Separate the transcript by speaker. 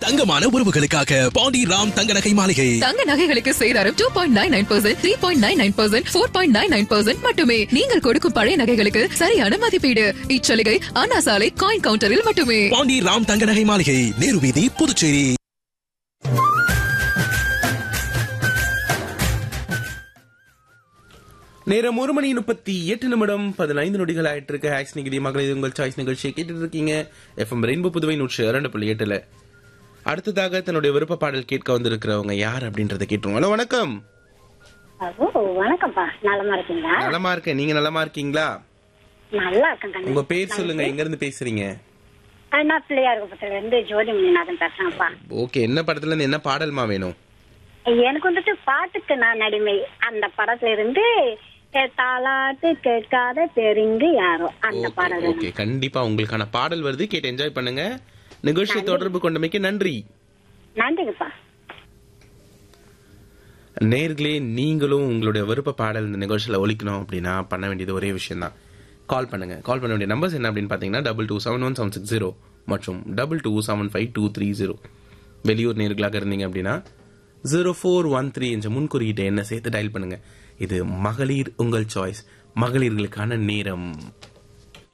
Speaker 1: தங்கமான உறவுகளுக்காக பாண்டி ராம் தங்க நகை மாளிகை
Speaker 2: தங்க நகைகளுக்கு சேதாரம் two point nine nine percent three point nine nine percent four point nine nine percent மட்டுமே நீங்கள் கொடுக்கும் பழைய நகைகளுக்கு சரியான மதிப்பீடு இச்சலுகை அண்ணா சாலை காயின் கவுண்டரில் மட்டுமே
Speaker 1: பாண்டி ராம் தங்க நகை மாளிகை நேரு வீதி புதுச்சேரி
Speaker 3: நேரம் ஒரு மணி முப்பத்தி எட்டு நிமிடம் பதினைந்து நொடிகள் ஆயிட்டு இருக்கு ஹேக்ஸ் நிகழ்ச்சி மகளிர் உங்கள் சாய்ஸ் நிகழ்ச்சியை கேட்டுட்டு இருக்கீங்க எஃப்எம் ரெயின்போ புதுவை நூற்றி இரண்டு புள்ளி எட்டுல அடுத்ததாக தன்னுடைய விருப்ப பாடல் கேட்க வந்திருக்கிறவங்க யார் அப்படின்றத கேட்டுருவோம் ஹலோ வணக்கம்
Speaker 4: ஓ வணக்கம்ப்பா நலமா இருக்கீங்களா
Speaker 3: நலமா இருக்கேன் நீங்க நலமா இருக்கீங்களா
Speaker 4: நல்லா இருக்கேன் கண்ணு.
Speaker 3: உங்க பேர் சொல்லுங்க எங்க இருந்து பேசுறீங்க
Speaker 4: ஆ, நான் பிள்ளையார் குப்பத்துல இருந்து ஜோதி முனிநாதன் பேசுறேன்ப்பா
Speaker 3: ஓகே என்ன படத்துல இருந்து என்ன பாடல்மா வேணும்
Speaker 4: எனக்கு வந்துட்டு பாட்டுக்கு நான் அடிமை அந்த படத்துல இருந்து எ, தாலாட்டு கேட்காத பெரிந்து யாரோ அந்த
Speaker 3: ஓகே
Speaker 4: பாடல்
Speaker 3: ஓகே கண்டிப்பா உங்களுக்கான பாடல் வருது கேட்டு என்ஜாய் பண்ணுங்க நிகழ்ச்சியை தொடர்பு கொண்டமைக்கு நன்றி
Speaker 4: நன்றிங்கப்பா
Speaker 3: நேர்களே நீங்களும் உங்களுடைய விருப்ப பாடல் இந்த நிகழ்ச்சியில் ஒழிக்கணும் அப்படின்னா பண்ண வேண்டியது ஒரே விஷயம் தான் கால் பண்ணுங்க கால் பண்ண வேண்டிய நம்பர்ஸ் என்ன அப்படின்னு பார்த்தீங்கன்னா double two seven one seven six zero மற்றும் double two seven five two three zero வெளியூர் நேர்களாக இருந்தீங்க அப்படின்னா ஜீரோ ஃபோர் ஒன் த்ரீ என்ற முன்குறியீட்டை என்ன சேர்த்து டயல் பண்ணுங்க இது மகளிர் உங்கள் சாய்ஸ் மகளிர்களுக்கான நேரம்